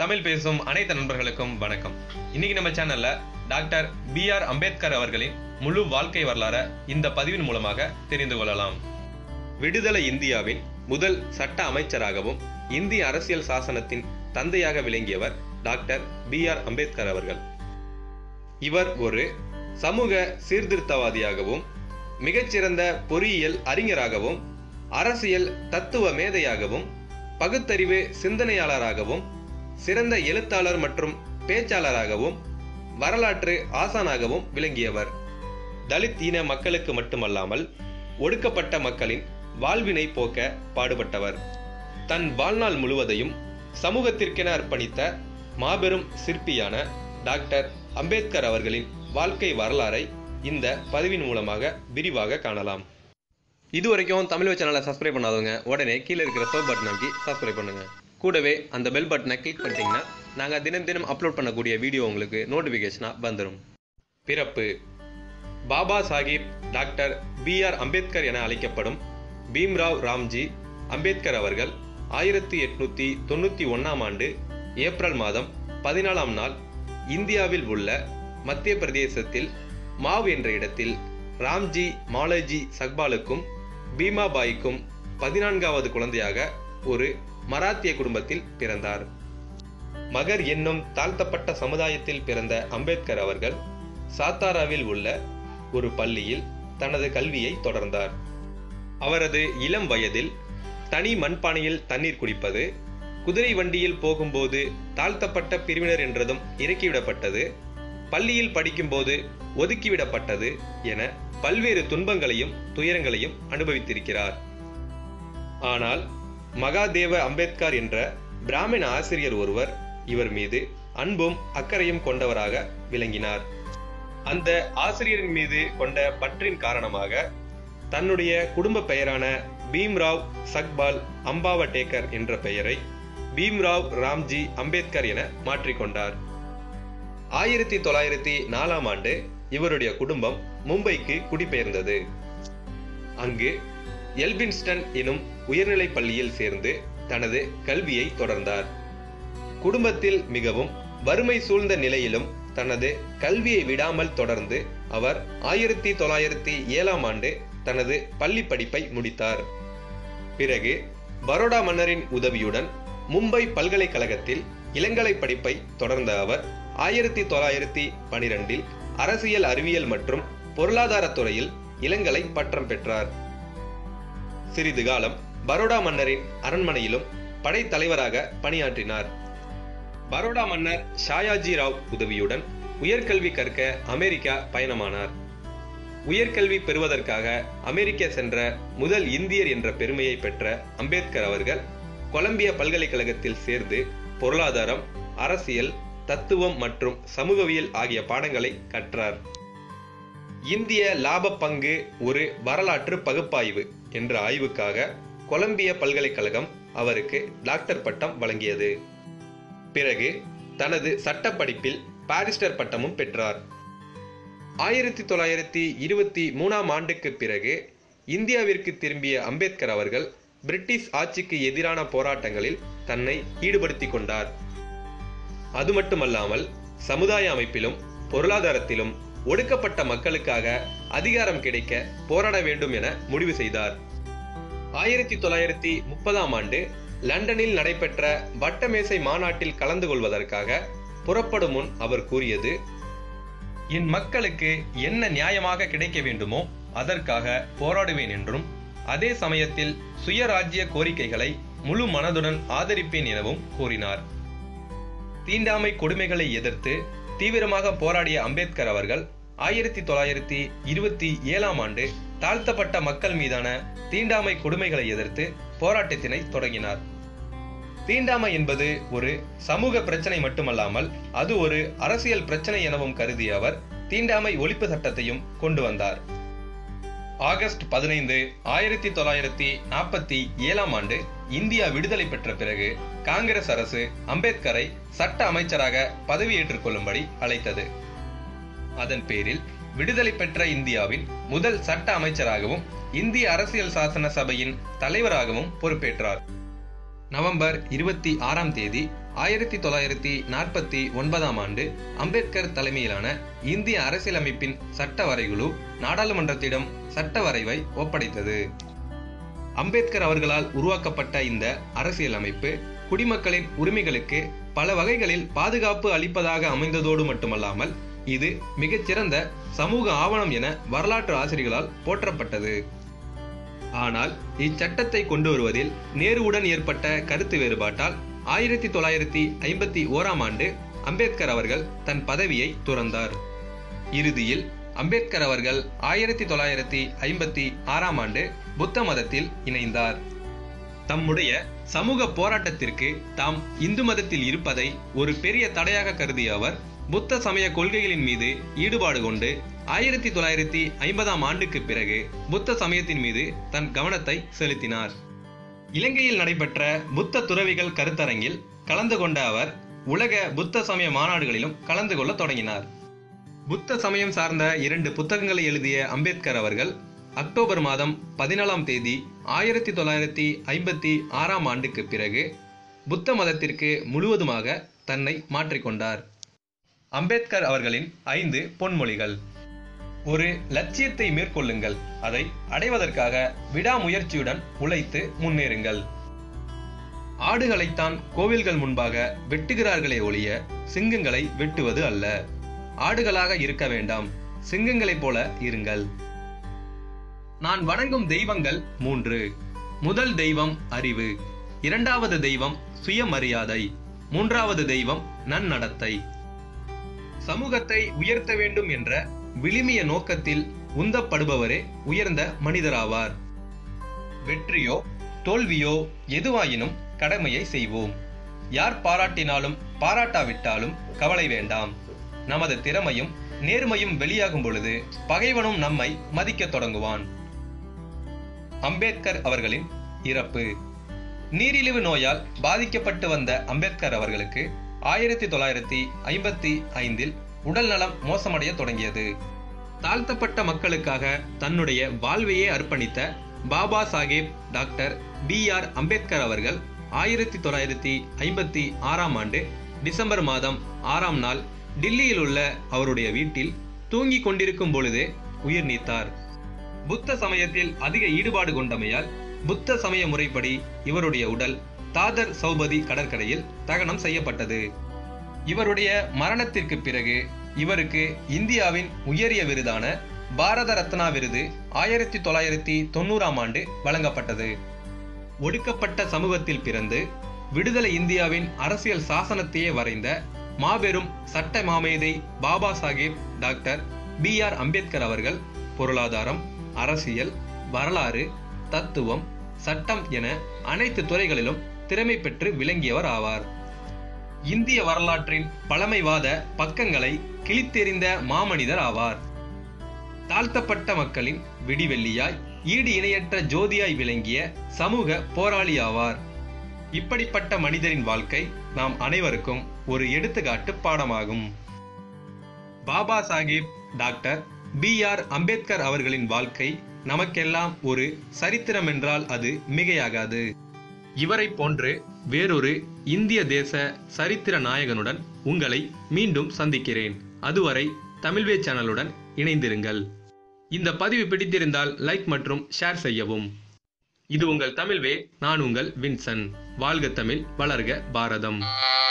தமிழ் பேசும் அனைத்து நண்பர்களுக்கும் வணக்கம் இன்னைக்கு நம்ம சேனல்ல டாக்டர் பி ஆர் அம்பேத்கர் அவர்களின் முழு வாழ்க்கை வரலாற இந்த பதிவின் மூலமாக தெரிந்து கொள்ளலாம் விடுதலை இந்தியாவின் முதல் சட்ட அமைச்சராகவும் இந்திய அரசியல் சாசனத்தின் தந்தையாக விளங்கியவர் டாக்டர் பி ஆர் அம்பேத்கர் அவர்கள் இவர் ஒரு சமூக சீர்திருத்தவாதியாகவும் மிகச்சிறந்த பொறியியல் அறிஞராகவும் அரசியல் தத்துவ மேதையாகவும் பகுத்தறிவு சிந்தனையாளராகவும் சிறந்த எழுத்தாளர் மற்றும் பேச்சாளராகவும் வரலாற்று ஆசானாகவும் விளங்கியவர் தலித் இன மக்களுக்கு மட்டுமல்லாமல் ஒடுக்கப்பட்ட மக்களின் வாழ்வினை போக்க பாடுபட்டவர் தன் வாழ்நாள் முழுவதையும் சமூகத்திற்கென அர்ப்பணித்த மாபெரும் சிற்பியான டாக்டர் அம்பேத்கர் அவர்களின் வாழ்க்கை வரலாறை இந்த பதிவின் மூலமாக விரிவாக காணலாம் இது வரைக்கும் தமிழ் சேனலை சப்ஸ்கிரைப் பண்ணாதவங்க உடனே கீழே இருக்கிற சோப் பட்டன் அமைக்கி சப்ஸ்கிரைப் பண்ணுங்க கூடவே அந்த பெல் பட்டனை கிளிக் பண்ணிட்டீங்கன்னா நாங்கள் தினம் தினம் அப்லோட் பண்ணக்கூடிய வீடியோ உங்களுக்கு நோட்டிஃபிகேஷனாக வந்துடும் பிறப்பு Baba Sahib doctor B R Ambedkar என அழைக்கப்படும் பீம்ராவ் ராம்ஜி அம்பேத்கர் அவர்கள் ஆயிரத்தி எட்நூத்தி தொண்ணூத்தி ஒன்னாம் ஆண்டு ஏப்ரல் மாதம் பதினாலாம் நாள் இந்தியாவில் உள்ள மத்திய பிரதேசத்தில் மாவ் என்ற இடத்தில் ராம்ஜி மாலஜி சக்பாலுக்கும் பீமாபாய்க்கும் பதினான்காவது குழந்தையாக ஒரு மராத்திய குடும்பத்தில் பிறந்தார் மகர் என்னும் தாழ்த்தப்பட்ட சமுதாயத்தில் பிறந்த அம்பேத்கர் அவர்கள் சாத்தாராவில் உள்ள ஒரு பள்ளியில் தனது கல்வியை தொடர்ந்தார் அவரது இளம் வயதில் தனி மண்பானையில் தண்ணீர் குடிப்பது குதிரை வண்டியில் போகும்போது தாழ்த்தப்பட்ட பிரிவினர் என்றதும் இறக்கிவிடப்பட்டது பள்ளியில் படிக்கும்போது ஒதுக்கிவிடப்பட்டது என பல்வேறு துன்பங்களையும் துயரங்களையும் அனுபவித்திருக்கிறார் ஆனால் மகாதேவ அம்பேத்கர் என்ற பிராமண ஆசிரியர் ஒருவர் இவர் மீது அன்பும் அக்கறையும் கொண்டவராக விளங்கினார் அந்த ஆசிரியரின் மீது கொண்ட பற்றின் காரணமாக தன்னுடைய குடும்ப பெயரான பீம்ராவ் சக்பால் அம்பாவடேக்கர் என்ற பெயரை பீம்ராவ் ராம்ஜி அம்பேத்கர் என மாற்றிக்கொண்டார் ஆயிரத்தி தொள்ளாயிரத்தி நாலாம் ஆண்டு இவருடைய குடும்பம் மும்பைக்கு குடிபெயர்ந்தது அங்கு எல்பின்ஸ்டன் எனும் உயர்நிலைப் பள்ளியில் சேர்ந்து தனது கல்வியை தொடர்ந்தார் குடும்பத்தில் மிகவும் வறுமை சூழ்ந்த நிலையிலும் தனது கல்வியை விடாமல் தொடர்ந்து அவர் ஆயிரத்தி தொள்ளாயிரத்தி ஏழாம் ஆண்டு தனது பள்ளி படிப்பை முடித்தார் பிறகு பரோடா மன்னரின் உதவியுடன் மும்பை பல்கலைக்கழகத்தில் இளங்கலை படிப்பை தொடர்ந்த அவர் ஆயிரத்தி தொள்ளாயிரத்தி பனிரெண்டில் அரசியல் அறிவியல் மற்றும் பொருளாதார துறையில் இளங்கலை பட்டம் பெற்றார் சிறிது காலம் பரோடா மன்னரின் அரண்மனையிலும் படைத்தலைவராக பணியாற்றினார் பரோடா மன்னர் ஷாயாஜி ராவ் உதவியுடன் உயர்கல்வி கற்க அமெரிக்கா பயணமானார் உயர்கல்வி பெறுவதற்காக அமெரிக்கா சென்ற முதல் இந்தியர் என்ற பெருமையை பெற்ற அம்பேத்கர் அவர்கள் கொலம்பியா பல்கலைக்கழகத்தில் சேர்ந்து பொருளாதாரம் அரசியல் தத்துவம் மற்றும் சமூகவியல் ஆகிய பாடங்களை கற்றார் இந்திய லாப பங்கு ஒரு வரலாற்று பகுப்பாய்வு என்ற ஆய்வுக்காக கொலம்பிய பல்கலைக்கழகம் அவருக்கு டாக்டர் பட்டம் வழங்கியது பிறகு தனது சட்ட படிப்பில் பாரிஸ்டர் பட்டமும் பெற்றார் ஆயிரத்தி தொள்ளாயிரத்தி இருபத்தி மூணாம் ஆண்டுக்கு பிறகு இந்தியாவிற்கு திரும்பிய அம்பேத்கர் அவர்கள் பிரிட்டிஷ் ஆட்சிக்கு எதிரான போராட்டங்களில் தன்னை ஈடுபடுத்திக் கொண்டார் அது மட்டுமல்லாமல் சமுதாய அமைப்பிலும் பொருளாதாரத்திலும் ஒடுக்கப்பட்ட மக்களுக்காக அதிகாரம் கிடைக்க போராட வேண்டும் என முடிவு செய்தார் ஆயிரத்தி தொள்ளாயிரத்தி முப்பதாம் ஆண்டு லண்டனில் நடைபெற்ற வட்டமேசை மாநாட்டில் கலந்து கொள்வதற்காக புறப்படும் முன் அவர் கூறியது என் மக்களுக்கு என்ன நியாயமாக கிடைக்க வேண்டுமோ அதற்காக போராடுவேன் என்றும் அதே சமயத்தில் சுயராஜ்ய கோரிக்கைகளை முழு மனதுடன் ஆதரிப்பேன் எனவும் கூறினார் தீண்டாமை கொடுமைகளை எதிர்த்து தீவிரமாக போராடிய அம்பேத்கர் அவர்கள் ஆயிரத்தி தொள்ளாயிரத்தி இருபத்தி ஏழாம் ஆண்டு தாழ்த்தப்பட்ட மக்கள் மீதான தீண்டாமை கொடுமைகளை எதிர்த்து போராட்டத்தினை தொடங்கினார் தீண்டாமை என்பது ஒரு சமூக பிரச்சனை மட்டுமல்லாமல் அது ஒரு அரசியல் பிரச்சனை எனவும் கருதிய அவர் தீண்டாமை ஒழிப்பு சட்டத்தையும் கொண்டு வந்தார் ஆகஸ்ட் பதினைந்து ஆயிரத்தி தொள்ளாயிரத்தி நாற்பத்தி ஏழாம் ஆண்டு இந்தியா விடுதலை பெற்ற பிறகு காங்கிரஸ் அரசு அம்பேத்கரை சட்ட அமைச்சராக பதவியேற்றுக் கொள்ளும்படி அழைத்தது அதன் பேரில் விடுதலை பெற்ற இந்தியாவின் முதல் சட்ட அமைச்சராகவும் இந்திய அரசியல் சாசன சபையின் தலைவராகவும் பொறுப்பேற்றார் நவம்பர் இருபத்தி ஆறாம் தேதி ஆயிரத்தி தொள்ளாயிரத்தி நாற்பத்தி ஒன்பதாம் ஆண்டு அம்பேத்கர் தலைமையிலான இந்திய அரசியலமைப்பின் சட்ட வரைகுழு நாடாளுமன்றத்திடம் சட்ட வரைவை ஒப்படைத்தது அம்பேத்கர் அவர்களால் உருவாக்கப்பட்ட இந்த அரசியலமைப்பு குடிமக்களின் உரிமைகளுக்கு பல வகைகளில் பாதுகாப்பு அளிப்பதாக அமைந்ததோடு மட்டுமல்லாமல் இது மிகச்சிறந்த சமூக ஆவணம் என வரலாற்று ஆசிரியர்களால் போற்றப்பட்டது ஆனால் இச்சட்டத்தை கொண்டு வருவதில் நேருவுடன் ஏற்பட்ட கருத்து வேறுபாட்டால் ஆயிரத்தி தொள்ளாயிரத்தி ஐம்பத்தி ஓராம் ஆண்டு அம்பேத்கர் அவர்கள் தன் பதவியை துறந்தார் இறுதியில் அம்பேத்கர் அவர்கள் ஆயிரத்தி தொள்ளாயிரத்தி ஐம்பத்தி ஆறாம் ஆண்டு புத்த மதத்தில் இணைந்தார் தம்முடைய சமூக போராட்டத்திற்கு தாம் இந்து மதத்தில் இருப்பதை ஒரு பெரிய தடையாக கருதிய அவர் புத்த சமய கொள்கைகளின் மீது ஈடுபாடு கொண்டு ஆயிரத்தி தொள்ளாயிரத்தி ஐம்பதாம் ஆண்டுக்கு பிறகு புத்த சமயத்தின் மீது தன் கவனத்தை செலுத்தினார் இலங்கையில் நடைபெற்ற புத்த துறவிகள் கருத்தரங்கில் கலந்து கொண்ட அவர் உலக புத்த சமய மாநாடுகளிலும் கலந்து கொள்ள தொடங்கினார் புத்த சமயம் சார்ந்த இரண்டு புத்தகங்களை எழுதிய அம்பேத்கர் அவர்கள் அக்டோபர் மாதம் பதினாலாம் தேதி ஆயிரத்தி தொள்ளாயிரத்தி ஐம்பத்தி ஆறாம் ஆண்டுக்கு பிறகு புத்த மதத்திற்கு முழுவதுமாக தன்னை மாற்றிக்கொண்டார் அம்பேத்கர் அவர்களின் ஐந்து பொன்மொழிகள் ஒரு லட்சியத்தை மேற்கொள்ளுங்கள் அதை அடைவதற்காக விடாமுயற்சியுடன் உழைத்து முன்னேறுங்கள் ஆடுகளைத்தான் கோவில்கள் முன்பாக வெட்டுகிறார்களே ஒழிய சிங்கங்களை வெட்டுவது அல்ல ஆடுகளாக இருக்க வேண்டாம் சிங்கங்களைப் போல இருங்கள் நான் வணங்கும் தெய்வங்கள் மூன்று முதல் தெய்வம் அறிவு இரண்டாவது தெய்வம் சுயமரியாதை மூன்றாவது தெய்வம் நன்னடத்தை சமூகத்தை உயர்த்த வேண்டும் என்ற விழுமிய நோக்கத்தில் உந்தப்படுபவரே உயர்ந்த மனிதராவார் வெற்றியோ தோல்வியோ எதுவாயினும் கடமையை செய்வோம் யார் பாராட்டினாலும் பாராட்டாவிட்டாலும் கவலை வேண்டாம் நமது திறமையும் நேர்மையும் வெளியாகும் பொழுது பகைவனும் நம்மை மதிக்கத் தொடங்குவான் அம்பேத்கர் அவர்களின் இறப்பு நீரிழிவு நோயால் பாதிக்கப்பட்டு வந்த அம்பேத்கர் அவர்களுக்கு ஆயிரத்தி தொள்ளாயிரத்தி ஐம்பத்தி ஐந்தில் உடல் நலம் மோசமடைய தொடங்கியது தாழ்த்தப்பட்ட மக்களுக்காக தன்னுடைய வாழ்வையே அர்ப்பணித்த Baba Saheb doctor B R Ambedkar அவர்கள் ஆயிரத்தி தொள்ளாயிரத்தி ஐம்பத்தி ஆறாம் ஆண்டு டிசம்பர் மாதம் ஆறாம் நாள் டில்லியில் உள்ள அவருடைய வீட்டில் தூங்கிக் கொண்டிருக்கும் பொழுதே உயிர் நீத்தார் புத்த சமயத்தில் அதிக ஈடுபாடு கொண்டமையால் புத்த சமய முறைப்படி இவருடைய உடல் தாதர் சௌபதி கடற்கரையில் தகனம் செய்யப்பட்டது இவருடைய மரணத்திற்கு பிறகு இவருக்கு இந்தியாவின் உயரிய விருதான பாரத ரத்னா விருது ஆயிரத்தி தொள்ளாயிரத்தி தொண்ணூறாம் ஆண்டு வழங்கப்பட்டது ஒடுக்கப்பட்ட சமூகத்தில் பிறந்து விடுதலை இந்தியாவின் அரசியல் சாசனத்தையே வரைந்த மாபெரும் சட்ட மாமேதை Baba Saheb doctor B R Ambedkar அவர்கள் பொருளாதாரம் அரசியல் வரலாறு தத்துவம் சட்டம் என அனைத்து துறைகளிலும் திறமை பெற்று விளங்கியவர் ஆவார் இந்திய வரலாற்றின் பழமைவாத பக்கங்களை கிழித்தெறிந்த மாமனிதர் ஆவார் தாழ்த்தப்பட்ட மக்களின் விடிவெள்ளியாய் ஈடு இணையற்ற ஜோதியாய் விளங்கிய சமூக போராளி ஆவார் இப்படிப்பட்ட மனிதரின் வாழ்க்கை நாம் அனைவருக்கும் ஒரு எடுத்துக்காட்டு பாடமாகும் Baba Saheb doctor B R Ambedkar அவர்களின் வாழ்க்கை நமக்கெல்லாம் ஒரு சரித்திரம் என்றால் அது மிகையாகாது இவரை போன்று வேறொரு இந்திய தேச சரித்திர நாயகனுடன் உங்களை மீண்டும் சந்திக்கிறேன் அதுவரை தமிழ்வே சேனலுடன் இணைந்திருங்கள் இந்த பதிவு பிடித்திருந்தால் லைக் மற்றும் ஷேர் செய்யவும் இது உங்கள் தமிழ்வே நான் உங்கள் வின்சன் வாழ்க தமிழ் வளர்க பாரதம்